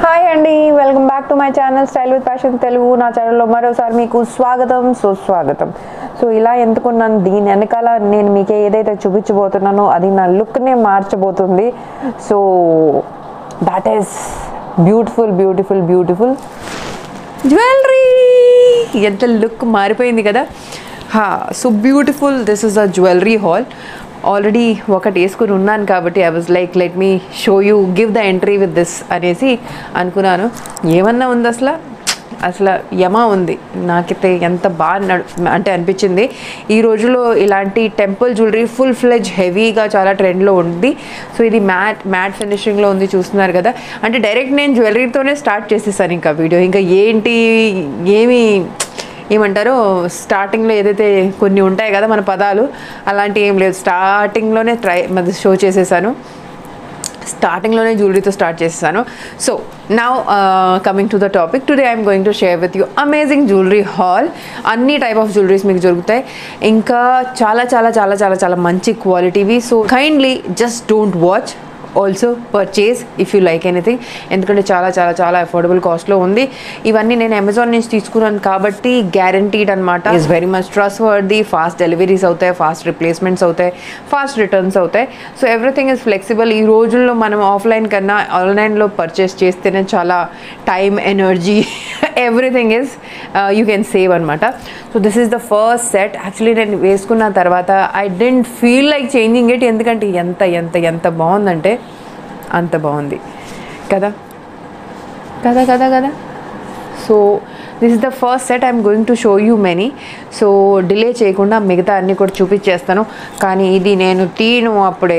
hi అండి welcome back to my channel style with passion Telugu నా ఛానల్లో మరోసారి మీకు స్వాగతం సుస్వాగతం సో ఇలా ఎందుకున్నాను దీని వెనకాల నేను మీకు ఏదైతే చూపించబోతున్నానో అది నా లుక్నే మార్చబోతుంది so that is beautiful beautiful beautiful jewellery ఎంత లుక్ మారిపోయింది కదా హా so beautiful this is a jewellery hall already ఒకటి వేసుకుని ఉన్నాను కాబట్టి I was like let me show you give the entry with this అనేసి అనుకున్నాను ఏమన్నా ఉంది అసలు అసలు యమ ఉంది నాకైతే ఎంత బాగా నడు అంటే అనిపించింది ఈ రోజుల్లో ఇలాంటి టెంపుల్ జ్యువెలరీ ఫుల్ ఫ్లెజ్ హెవీగా చాలా ట్రెండ్లో ఉంది సో ఇది మ్యాట్ మ్యాట్ ఫినిషింగ్లో ఉంది చూస్తున్నారు కదా అంటే డైరెక్ట్ నేను జ్యువెలరీతోనే స్టార్ట్ చేసేసాను ఇంకా వీడియో ఇంకా ఏంటి ఏమి ఏమంటారు స్టార్టింగ్లో ఏదైతే కొన్ని ఉంటాయి కదా మన పదాలు అలాంటి ఏం లేదు స్టార్టింగ్లోనే ట్రై మరి షో చేసేసాను స్టార్టింగ్లోనే జ్యువెలరీతో స్టార్ట్ చేసేసాను so now coming to the topic today I'm going to share with you amazing jewellery hall అన్ని టైప్ ఆఫ్ జ్యువెలరీస్ మీకు దొరుకుతాయి ఇంకా చాలా చాలా చాలా చాలా చాలా మంచి క్వాలిటీవి so kindly just don't watch also purchase if you like anything ఎందుకంటే చాలా చాలా చాలా అఫోర్డబుల్ కాస్ట్లో ఉంది ఇవన్నీ నేను అమెజాన్ నుంచి తీసుకున్నాను కాబట్టి గ్యారంటీడ్ అనమాట is very much trustworthy fast deliveries అవుతాయి ఫాస్ట్ రిప్లేస్మెంట్స్ అవుతాయి ఫాస్ట్ రిటర్న్స్ అవుతాయి సో ఎవ్రీథింగ్ ఇస్ ఫ్లెక్సిబుల్ ఈ రోజుల్లో మనం ఆఫ్లైన్ కన్నా ఆన్లైన్లో పర్చేస్ చేస్తేనే చాలా time energy everything is you can save అనమాట so this is the first set actually నేను వేసుకున్న తర్వాత I didn't feel like changing it ఎందుకంటే ఎంత ఎంత ఎంత బాగుందంటే అంత బాగుంది కదా కదా కదా కదా so this is the first set I'm going to show you many so delay చేయకుండా మిగతా అన్నీ కూడా చూపించేస్తాను కానీ ఇది నేను తీను అప్పుడే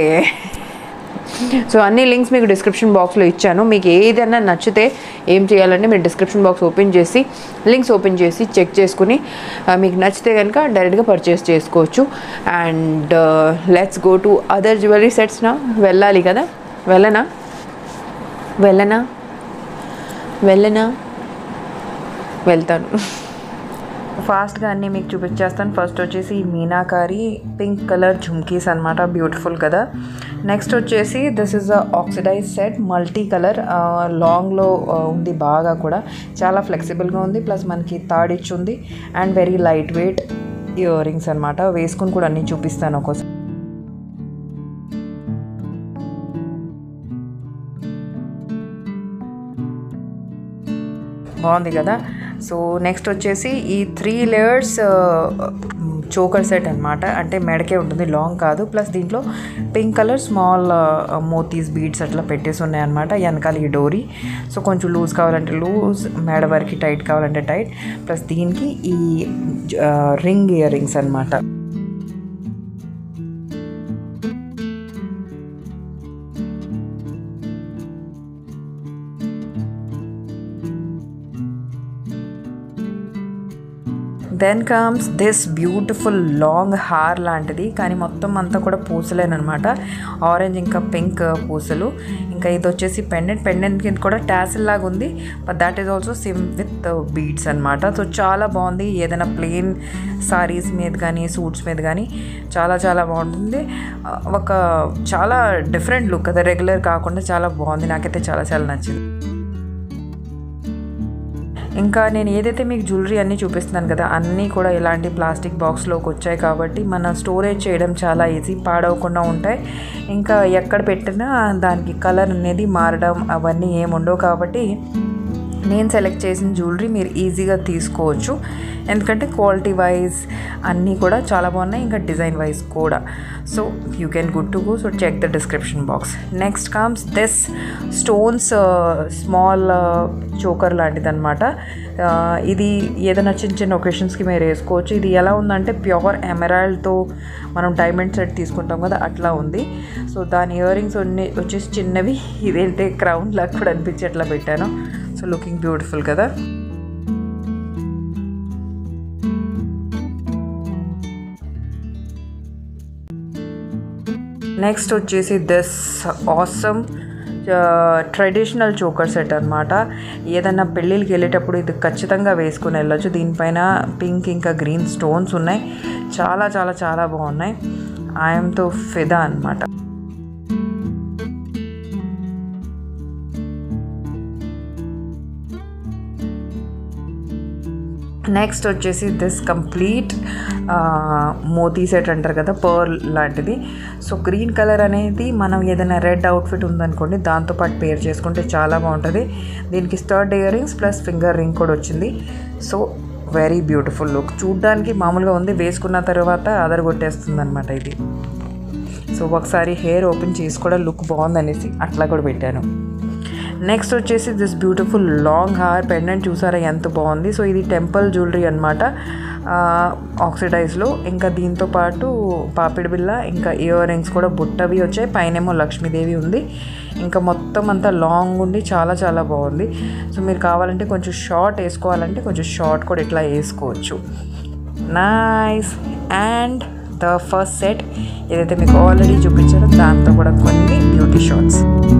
సో అన్ని లింక్స్ మీకు డిస్క్రిప్షన్ బాక్స్లో ఇచ్చాను మీకు ఏదైనా నచ్చితే ఏం చేయాలంటే మీరు డిస్క్రిప్షన్ బాక్స్ ఓపెన్ చేసి లింక్స్ ఓపెన్ చేసి చెక్ చేసుకుని ఆ, మీకు నచ్చితే కనుక డైరెక్ట్గా పర్చేస్ చేసుకోవచ్చు and let's go to other jewellery సెట్స్నా వెళ్ళాలి కదా వెళ్ళనా వెళ్ళనా వెళ్ళనా వెళ్తాను ఫాస్ట్గా అన్నీ మీకు చూపించేస్తాను ఫస్ట్ వచ్చేసి ఈ మీనాకారి పింక్ కలర్ ఝుమ్కీస్ అనమాట బ్యూటిఫుల్ కదా నెక్స్ట్ వచ్చేసి this is a oxidise set multi colour లాంగ్లో ఉంది బాగా కూడా చాలా ఫ్లెక్సిబుల్గా ఉంది ప్లస్ మనకి తాడిచ్చి ఉంది and very light weight earrings అనమాట వేసుకుని కూడా అన్నీ చూపిస్తాను ఒక్కోసారి బాగుంది కదా సో నెక్స్ట్ వచ్చేసి ఈ త్రీ లేయర్స్ చోకర్ సెట్ అనమాట అంటే మెడకే ఉంటుంది లాంగ్ కాదు ప్లస్ దీంట్లో పింక్ కలర్ స్మాల్ మోతీస్ బీడ్స్ అట్లా పెట్టేసి ఉన్నాయి అనమాట వెనకాల ఈ డోరీ సో కొంచెం లూజ్ కావాలంటే లూజ్ మెడ వరకు టైట్ కావాలంటే టైట్ ప్లస్ దీనికి ఈ రింగ్ ఇయర్ రింగ్స్ అనమాట then comes this beautiful long హార్ లాంటిది కానీ మొత్తం అంతా కూడా పూసలేనమాట ఆరెంజ్ ఇంకా పింక్ పూసలు ఇంకా ఇది వచ్చేసి పెండెంట్ పెండెంట్ కింద కూడా ట్యాసిల్ లాగా ఉంది but that is also same with beads అనమాట సో చాలా బాగుంది ఏదైనా ప్లెయిన్ సారీస్ మీద కానీ సూట్స్ మీద కానీ చాలా చాలా బాగుంటుంది ఆ, ఒక చాలా డిఫరెంట్ లుక్ కదా రెగ్యులర్ కాకుండా చాలా బాగుంది నాకైతే చాలా చాలా నచ్చింది ఇంకా నేను ఏదైతే మీకు జ్యువెలరీ అన్నీ చూపిస్తున్నాను కదా అన్నీ కూడా ఇలాంటి ప్లాస్టిక్ బాక్స్లోకి వచ్చాయి కాబట్టి మన స్టోరేజ్ చేయడం చాలా ఈజీ పాడవకుండా ఉంటాయి ఇంకా ఎక్కడ పెట్టినా దానికి కలర్ అనేది మారడం అవన్నీ ఏముండవు కాబట్టి నేను సెలెక్ట్ చేసిన జ్యువెలరీ మీరు ఈజీగా తీసుకోవచ్చు ఎందుకంటే క్వాలిటీ వైజ్ అన్నీ కూడా చాలా బాగున్నాయి ఇంకా డిజైన్ వైజ్ కూడా so you can good to go so check the description box next comes this stones small choker లాంటిది అనమాట ఇది ఏదైనా చిన్న చిన్న ఒకేషన్స్కి మీరు వేసుకోవచ్చు ఇది ఎలా ఉందంటే ప్యూర్ ఎమరాల్డ్తో మనం డైమండ్ సెట్ తీసుకుంటాం కదా అట్లా ఉంది సో దాని ఇయర్ రింగ్స్ వచ్చేసి చిన్నవి ఇదేంటే క్రౌన్ లాగా కూడా అనిపించి అట్లా పెట్టాను సో లుకింగ్ బ్యూటిఫుల్ కదా నెక్స్ట్ వచ్చేసి this awesome traditional choker set అనమాట ఏదన్నా పెళ్ళిళ్ళకి వెళ్ళేటప్పుడు ఇది ఖచ్చితంగా వేసుకుని వెళ్ళొచ్చు దీనిపైన పింక్ ఇంకా గ్రీన్ స్టోన్స్ ఉన్నాయి చాలా చాలా చాలా బాగున్నాయి ఐఎమ్తో ఫిదా అనమాట నెక్స్ట్ వచ్చేసి దిస్ కంప్లీట్ మోతీ సెట్ అంటారు కదా పర్ల్ లాంటిది సో గ్రీన్ కలర్ అనేది మనం ఏదైనా రెడ్ అవుట్ఫిట్ ఉందనుకోండి దాంతోపాటు పేర్ చేసుకుంటే చాలా బాగుంటుంది దీనికి stud earrings plus finger ring కూడా వచ్చింది సో వెరీ బ్యూటిఫుల్ లుక్ చూడ్డానికి మామూలుగా ఉంది వేసుకున్న తర్వాత అదరగొట్టేస్తుంది అనమాట ఇది సో ఒకసారి హెయిర్ ఓపెన్ చేసి కూడా లుక్ బాగుందనేసి అట్లా కూడా పెట్టాను నెక్స్ట్ వచ్చేసి దిస్ బ్యూటిఫుల్ లాంగ్ హార్ పెండెంట్ చూసారా ఎంత బాగుంది సో ఇది టెంపుల్ జ్యువెలరీ అనమాట ఆక్సిడైజ్లో ఇంకా దీంతో పాటు పాపిడి బిల్ల ఇంకా ఇయర్ రింగ్స్ కూడా బుట్టవి వచ్చాయి పైనేమో లక్ష్మీదేవి ఉంది ఇంకా మొత్తం అంతా లాంగ్ ఉండి చాలా చాలా బాగుంది సో మీరు కావాలంటే కొంచెం షార్ట్ వేసుకోవాలంటే కొంచెం షార్ట్ కూడా ఇట్లా వేసుకోవచ్చు nice and the first set ఏదైతే మీకు ఆల్రెడీ చూపించారో దాంతో కూడా కొన్ని beauty shots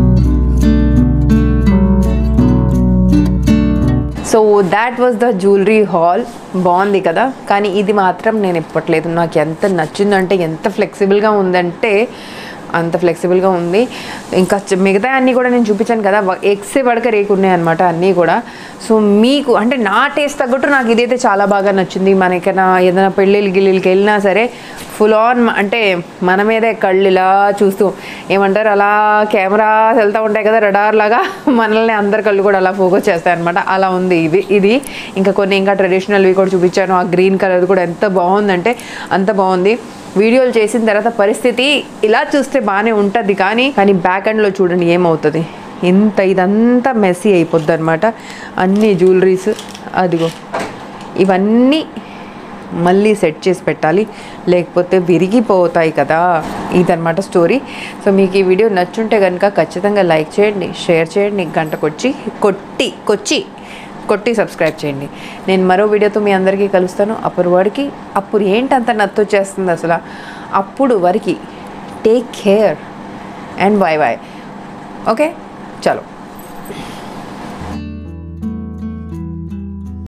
so that was the jewellery hall బాగుంది కదా కానీ ఇది మాత్రం నేను ఇప్పట్లేదు నాకు ఎంత నచ్చిందంటే ఎంత ఫ్లెక్సిబుల్గా ఉందంటే అంత ఫ్లెక్సిబుల్గా ఉంది ఇంకా చ- మిగతా అన్నీ కూడా నేను చూపించాను కదా వ- ఎక్సే పడక రేకు ఉన్నాయి అనమాట అన్నీ కూడా సో మీకు అంటే నా టేస్ట్ తగ్గట్టు నాకు ఇదైతే చాలా బాగా నచ్చింది మనకైనా ఏదైనా పెళ్ళిళ్ళు గిళ్ళిళ్ళకి వెళ్ళినా సరే ఫుల్ ఆన్ అంటే మన మీదే కళ్ళు ఇలా చూస్తూ ఏమంటారు అలా కెమెరా వెళ్తూ ఉంటాయి కదా రడార్ లాగా మనల్ని అందరి కళ్ళు కూడా అలా ఫోకస్ చేస్తాయి అనమాట అలా ఉంది ఇది ఇది ఇంకా కొన్ని ఇంకా ట్రెడిషనల్వి కూడా చూపించాను ఆ గ్రీన్ కలర్ కూడా ఎంత బాగుందంటే అంత బాగుంది వీడియోలు చేసిన తర్వాత పరిస్థితి ఇలా చూస్తే బాగానే ఉంటుంది కానీ కానీ బ్యాక్ ఎండ్లో చూడండి ఏమవుతుంది ఇంత ఇదంతా మెస్సీ అయిపోద్ది అనమాట అన్ని జ్యువెలరీస్ అదిగో ఇవన్నీ మళ్ళీ సెట్ చేసి పెట్టాలి లేకపోతే విరిగిపోతాయి కదా ఇదన్నమాట స్టోరీ సో మీకు ఈ వీడియో నచ్చుంటే కనుక ఖచ్చితంగా లైక్ చేయండి షేర్ చేయండి గంట కొచ్చి కొట్టి కొచ్చి కొట్టి సబ్స్క్రైబ్ చేయండి నేను మరో వీడియోతో మీ అందరికీ కలుస్తాను అప్పుడు వాడికి అప్పుడు ఏంటంత నత్తొచ్చేస్తుంది అసలు అప్పుడు వరకు take care and bye bye okay చలో